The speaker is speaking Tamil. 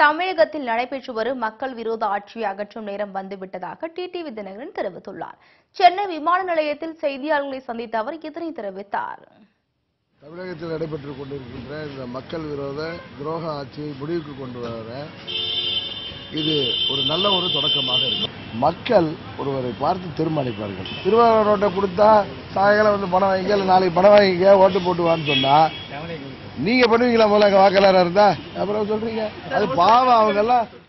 தமிழகத்தில் நடைபெற்று வரும் மக்கள் விரோத ஆட்சியை அகற்றும் நேரம் வந்துவிட்டதாக டிடிவி தினகரன் தெரிவித்துள்ளார் சென்னை விமான நிலையத்தில் செய்தியாளர்களை சந்தித்த அவர் இதனை தெரிவித்தார் தமிழகத்தில் நடைபெற்றுக் கொண்டிருக்கின்ற இந்த மக்கள் விரோத துரோக ஆட்சியை முடிவுக்கு கொண்டு வர இது ஒரு நல்ல ஒரு தொடக்கமாக இருக்கும் மக்கள் ஒருவரை பார்த்து தீர்மானிப்பார்கள் திருவாரூர் ரோட்டை கொடுத்தா சாயங்காலம் வந்து பணம் வாங்கிக்க இல்லை நாளைக்கு பணம் வாங்கிக்க ஓட்டு போட்டு வான்னு சொன்னா நீங்க பண்ணுவீங்களா முதல்ல அங்க வாக்காளராக இருந்தா அப்புறம் சொல்றீங்க அது பாவம் அவங்க எல்லாம்